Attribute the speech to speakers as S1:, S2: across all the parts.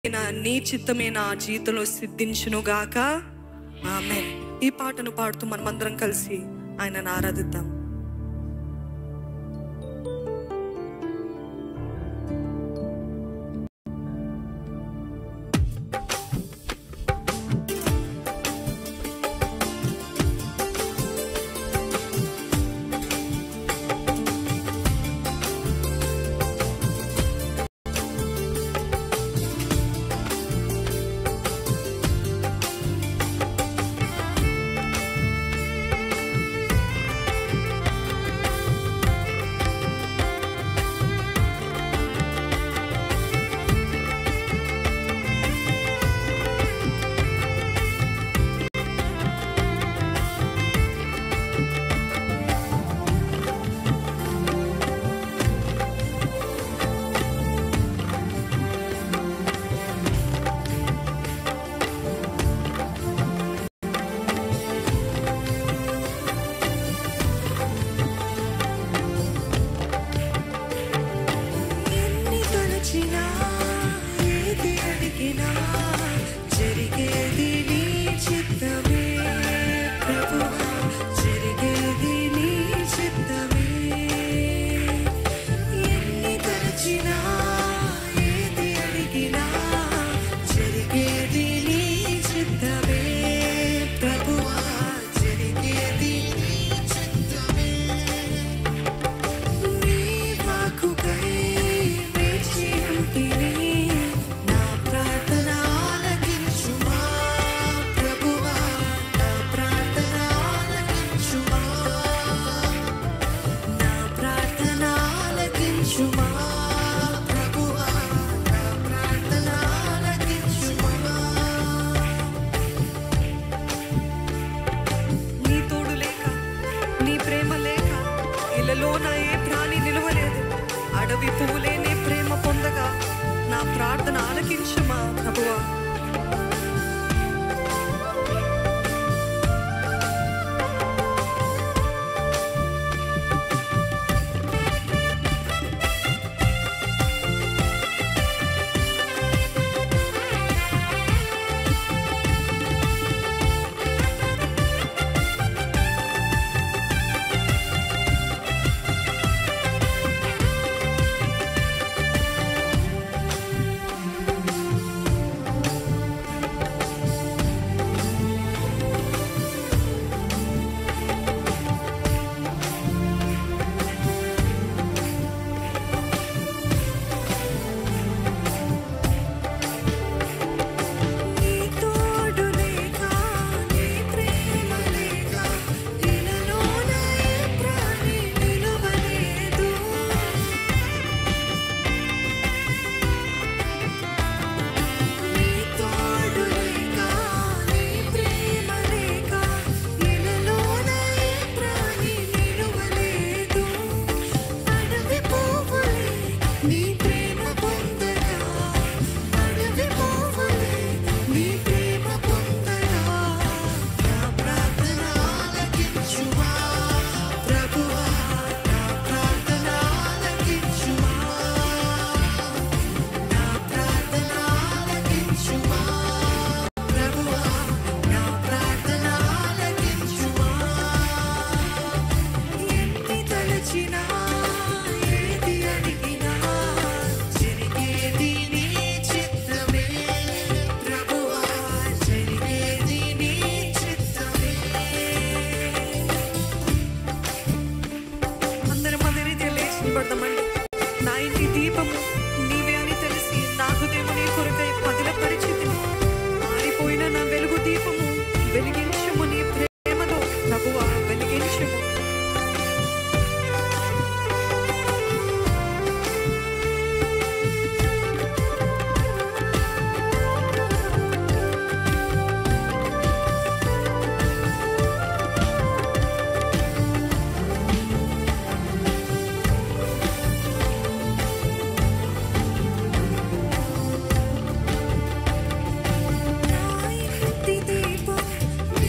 S1: నీ చిత్తమే నా జీవితంలో సిద్ధించును గాక ఆమె ఈ పాటను పాడుతూ మనమందరం కలిసి ఆయనను ఆరాధిద్దాం
S2: ఎన్ని తలచినా ఏది అడిగినా జరిగేది నీ చిత్తమే ప్రభువా జరిగేది నీ చిత్తమే ఎన్ని తలచినా ఏది అడిగినా జరిగేది నీ చిత్తమే ప్రభువా జరిగేది నీ చిత్తమే నీ వాక్కుకై వేచి ఉంటిని. నా ప్రార్థన ఆలకించుమా ప్రభువా, నా ప్రార్థన ఆలకించుమా. నా ప్రార్థన ఆలకించుమా ప్రభువా, నా ప్రార్థన ఆలకించుమా.
S1: నీ తోడు లేక నీ ప్రేమ లేక ఇళ్ళలోన ఏ ప్రాణి నిలవలేదు అడవి పువ్వులే నీ ప్రేమ పొందగా నా ప్రార్థన ఆలకించుమా ప్రభువా
S2: నీ తోడు లేక నీ ప్రేమ లేక ఇలలోన ఏ ప్రాణి నిలవలేదు నీ తోడు లేక నీ ప్రేమ లేక ఇలలోన ఏ ప్రాణి నిలవలేదు అడవి పువ్వులే నీ ప్రేమ పొందగా అడవి పువ్వులే నీ ప్రేమ పొందగా నా ప్రార్థన ఆలకించుమా ప్రభువా నా ప్రార్థన ఆలకించుమా నా ప్రార్థన ఆలకించుమా ప్రభువా నా ప్రార్థన ఆలకించుమా ఎన్ని తలచినా ఏది అడిగినా జరిగేది నీ చిత్తమే ప్రభువా జరిగేది నీ చిత్తమే
S1: అందరం అదే రీతిగా లేచి నిలబడదామండి నా ఇంటి దీపము నీవే అని తెలిసి నా హృదయం నీ కొరకై పదిల పరిచితి మారిపోయిన నా వెలుగు దీపము వెలిగించుము నీ ప్రేమలో ప్రభువా వెలిగించుము
S2: నా ఇంటి దీపం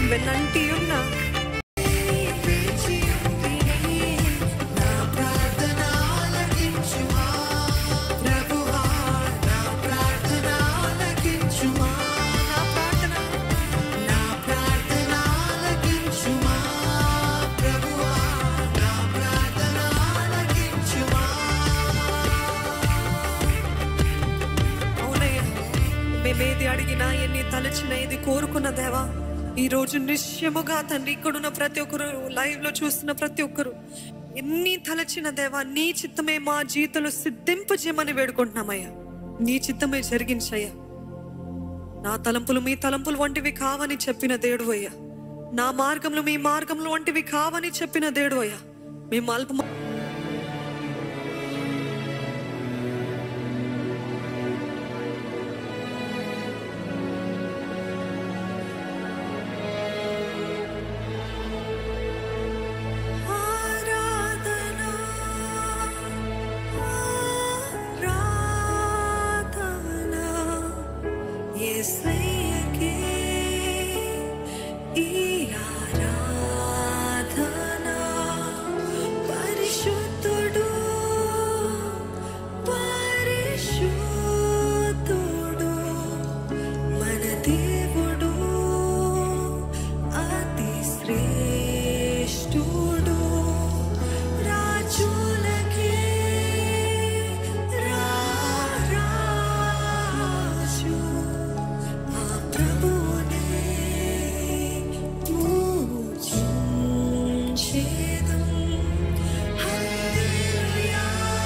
S1: వెన్నంటి ఉన్న
S2: నా ప్రార్థన ఆలకించుమా ప్రభువా నా ప్రార్థన ఆలకించుమా
S1: నా ప్రార్థన
S2: నా ప్రార్థన ఆలకించుమా ప్రభువా నా ప్రార్థన ఆలకించుమా
S1: అవునయ్యా మేమేది అడిగినా ఎన్ని తలచిన ఇది కోరుకున్న దేవా ఈ రోజు నిశ్చయముగా తండ్రి ఇక్కడున్న ప్రతి ఒక్కరు లైవ్ లో చూస్తున్న ప్రతి ఒక్కరు ఎన్ని తలచిన దేవా నీ చిత్తమే మా జీవితంలో సిద్ధింపజేయమని వేడుకుంటున్నామయ్యా నీ చిత్తమే జరిగించయ్యా నా తలంపులు మీ తలంపులు వంటివి కావని చెప్పిన దేవుడు అయ్యా నా మార్గంలో మీ మార్గంలో వంటివి కావని చెప్పిన దేవుడు అయ్యా మేము అల్ప ఆరాధనా ఆరాధనా యేసయ్యకే ఈ ఆరాధనా పరిశుద్ధుడు పరిశుద్ధుడు మన దేవుడు అతి శ్రేష్ఠుడు రాజులకే రారాజు ఆ ప్రభునే పూజించేదం. హల్లెలూయా,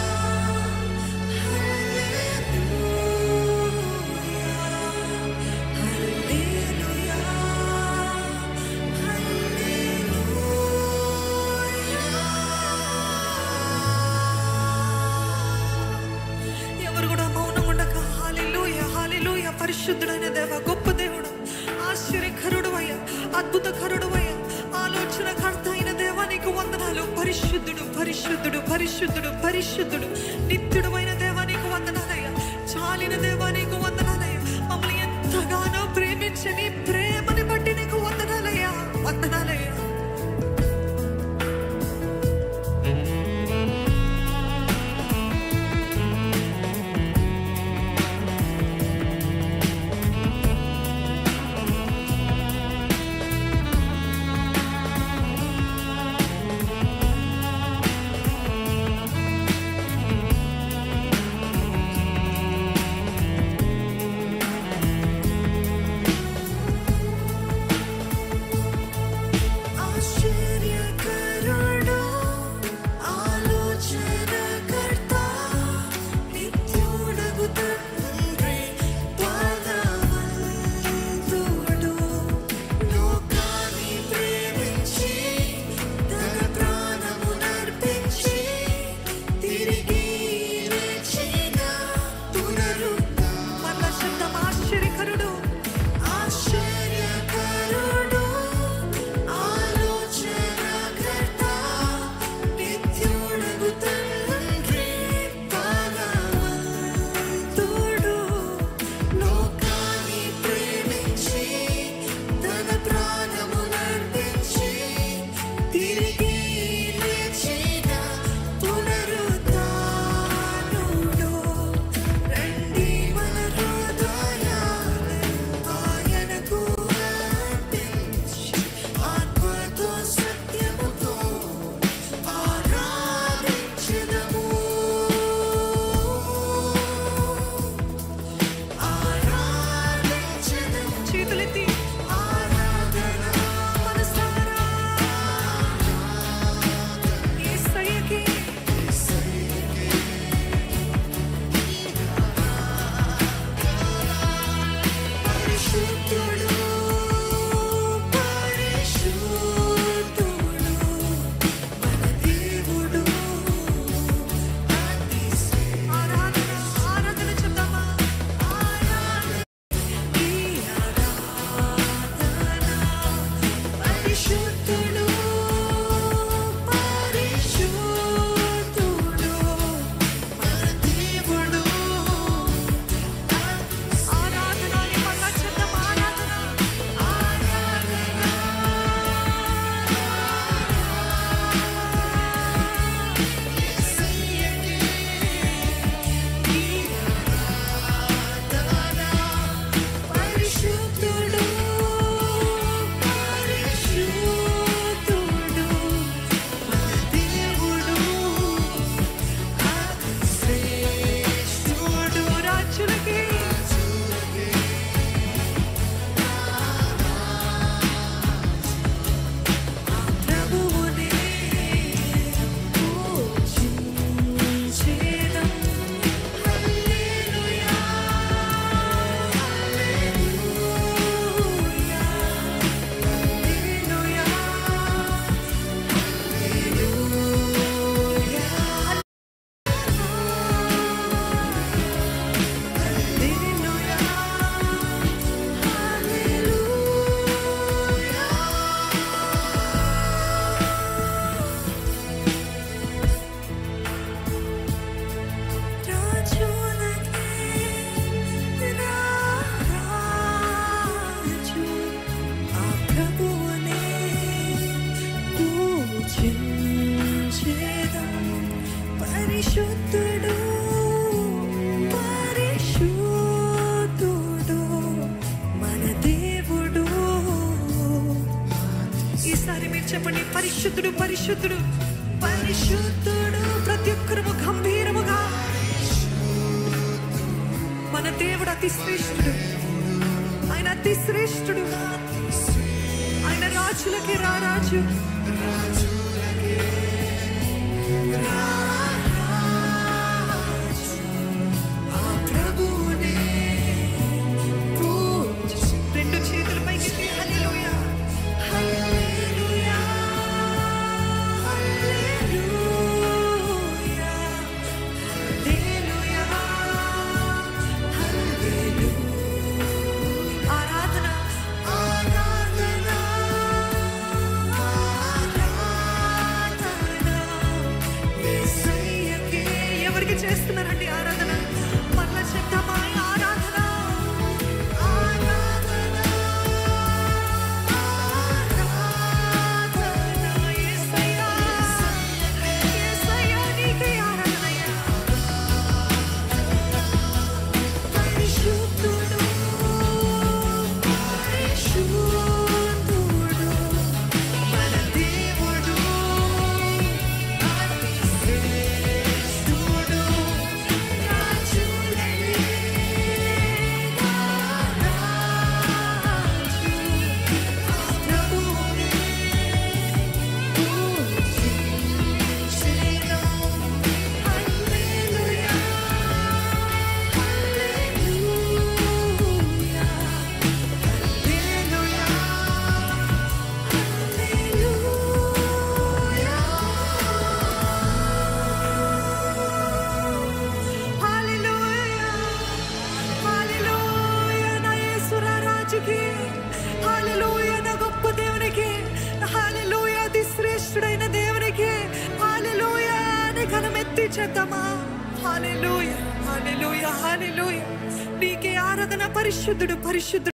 S1: హల్లెలూయా, హల్లెలూయా, హల్లెలూయా. ఎవరు కూడా మౌనం ఉండక హాలిలూయ హాలిలూయ పరిశుద్ధుడైన దేవ గొప్ప దేవుడు ఆశ్చర్యకరుడు అయ్యా అద్భుతకరుడు అయ్యా ఆలోచన కర్త అయిన దేవ నీకు వందనాలు పరిశుద్ధుడు పరిశుద్ధుడు పరిశుద్ధుడు పరిశుద్ధుడు నిత్యుడు అయిన దేవ నీకు వందనాలయ్యా చాలిన దేవ నీకు వందనాలయ్యా మమ్మల్ని ఎంతగానో ప్రేమించని ప్రేమని బట్టి నీకు వందనాలయ్యా వందనాలయ్యా చెప్పండి పరిశుద్ధుడు పరిశుద్ధుడు పరిశుద్ధుడు ప్రతి ఒక్కరము గంభీరముగా మన దేవుడు అతి శ్రేష్ఠుడు ఆయన అతి శ్రేష్ఠుడు ఆయన రాజులకి రారాజు
S2: ఆ ప్రభువునే పూజించు.
S1: రెండు చేతుల పైకి హల్లెలూయా హల్లెలూయా హల్లెలూయా హల్లెలూయా ఆరాధన
S2: ఆరాధన, ఆరాధన.
S1: యేసయ్యకే. ఎవరికి చేస్తున్నారండి ఆరాధన మరలా చెప్తామా ఆరాధన
S2: ఆరాధన, ఆరాధన.
S1: యేసయ్యా. యేసయ్యా, నీకే ఆరాధనయ్యా.
S2: పరిశుద్ధుడు, పరిశుద్ధుడు. మన దేవుడు అతి శ్రేష్ఠుడు. రాజులనే రారాజు. ప్రభువునే పూజించెను. హల్లెలూయా హల్లెలూయా హల్లెలూయా
S1: హల్లెలూయా. హల్లెలూయా, నా యేసు రారాజుకి. హల్లెలూయా, నా గొప్ప దేవునికి. హల్లెలూయా, అతి శ్రేష్ఠుడైన దేవునికి. హల్లెలూయా అని ఘనమెత్తి చేద్దామా? హల్లెలూయా, హల్లెలూయా, హల్లెలూయా. నీకే ఆరాధన పరిశుద్ధుడు పరిశుద్ధుడు